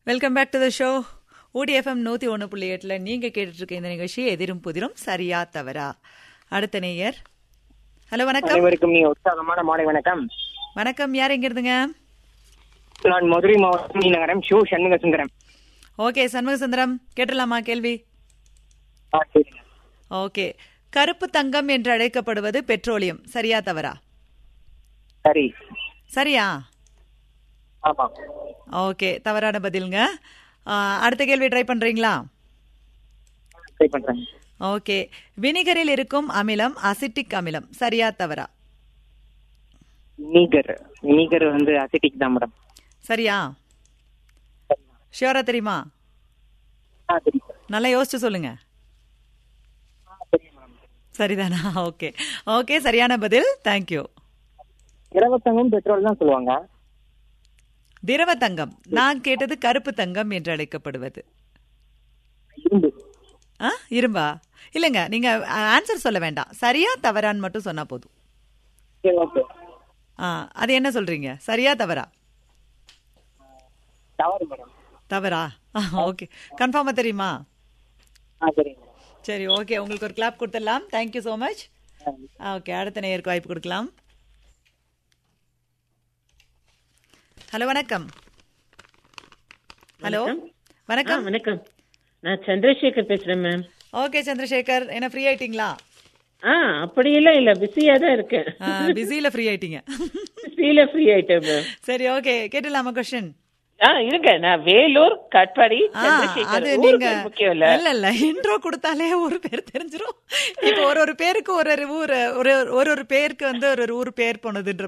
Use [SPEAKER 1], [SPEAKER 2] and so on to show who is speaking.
[SPEAKER 1] Welcome back to the show ஓடிஎஃப்எம் நூற்றி ஒன்று புள்ளி எட்டில் நீங்கள் கேட்டுட்ருக்க இந்த நிகழ்ச்சி எதிரும் புதிரும் சரியா தவறா அடுத்த நேயர் ஹலோ வணக்கம்
[SPEAKER 2] அனைவருக்கும் நீ உற்சாகமான மாலை வணக்கம்
[SPEAKER 1] வணக்கம் யார் எங்க இருந்துங்க
[SPEAKER 2] நான் மதுரை மாவட்டம் டி நகரம் ஷோ சண்முக சுந்தரம்
[SPEAKER 1] ஓகே சண்முக சுந்தரம் கேட்டலாமா கேள்வி
[SPEAKER 2] ஆ, சரிங்க.
[SPEAKER 1] ஓகே கருப்பு தங்கம் என்று அழைக்கப்படுவது பெட்ரோலியம் சரியா தவறா
[SPEAKER 2] சரி
[SPEAKER 1] சரியா
[SPEAKER 2] ஆமா
[SPEAKER 1] ஓகே தவறான பதிலுங்க ஆ, அடுத்த கேள்வி ட்ரை பண்றீங்களா
[SPEAKER 2] ட்ரை பண்றேன்
[SPEAKER 1] ஓகே வினிகரில் இருக்கும் அமிலம் அசிட்டிக் அமிலம் சரியா தவறா
[SPEAKER 2] வினிகர் வினிகர் வந்து அசிட்டிக் தான் மேடம்
[SPEAKER 1] சரியா ஷியோரா தெரியுமா
[SPEAKER 2] ஆ சரி சார்
[SPEAKER 1] நல்லா யோசிச்சு சொல்லுங்க
[SPEAKER 2] ஆ, சரி மேடம்
[SPEAKER 1] சரிதானா ஓகே ஓகே சரியான பதில் தேங்க்யூ
[SPEAKER 2] இலவசமும் பெட்ரோல் தான் சொல்லுவாங்க
[SPEAKER 1] திரவ தங்கம் நான் கேட்டது கருப்பு தங்கம் என்று அழைக்கப்படுவது
[SPEAKER 2] இரும்பு
[SPEAKER 1] ஆ இரும்பா இல்லைங்க நீங்க ஆன்சர் சொல்ல வேண்டாம் சரியா தவறான்னு மட்டும் சொன்னா போதும்
[SPEAKER 2] சரி ஓகே
[SPEAKER 1] ஆ அது என்ன சொல்றீங்க சரியா தவறா
[SPEAKER 2] தவறு மேடம்
[SPEAKER 1] தவறா ஓகே கன்ஃபார்மா தெரியுமா
[SPEAKER 2] ஆ சரிங்க மேடம்
[SPEAKER 1] சரி ஓகே உங்களுக்கு ஒரு கிளாப் கொடுத்துடலாம் தேங்க்யூ ஸோ மச் ஓகே அடுத்த நேயருக்கு வாய்ப்பு கொடுக்கலாம் ஹலோ வணக்கம் ஹலோ
[SPEAKER 3] ஆ,
[SPEAKER 1] வணக்கம்
[SPEAKER 3] வணக்கம் நான் சந்திரசேகர் பேசுறேன் மேம்
[SPEAKER 1] ஓகே சந்திரசேகர் என்ன ஃப்ரீ ஆயிட்டீங்களா
[SPEAKER 3] ஆ அப்படியெல்லாம் இல்ல பிஸியா தான் இருக்கேன்
[SPEAKER 1] பிஸியில் ஃப்ரீ ஆயிட்டீங்க
[SPEAKER 3] பிஸியில ஃப்ரீ ஆயிட்டேன் மேம்
[SPEAKER 1] சரி ஓகே கேட்டலாமா கொஸ்டின்
[SPEAKER 3] ஆ இருங்க நான் வேலூர் கட்பாடி
[SPEAKER 1] ஆ,
[SPEAKER 3] சந்திரசேகர்
[SPEAKER 1] அது
[SPEAKER 3] ஊரு
[SPEAKER 1] நீங்க
[SPEAKER 3] பேர் முக்கியம் இல்ல
[SPEAKER 1] இல்ல இல்ல இன்ட்ரோ கொடுத்தாலே ஒரு பேர் தெரிஞ்சிரும் இப்போ ஒரு ஒரு பேருக்கு ஒரு ஒரு ஊர் ஒரு ஒரு ஒரு பேருக்கு வந்து ஒரு ஒரு ஊர் பேர் போனதுன்ற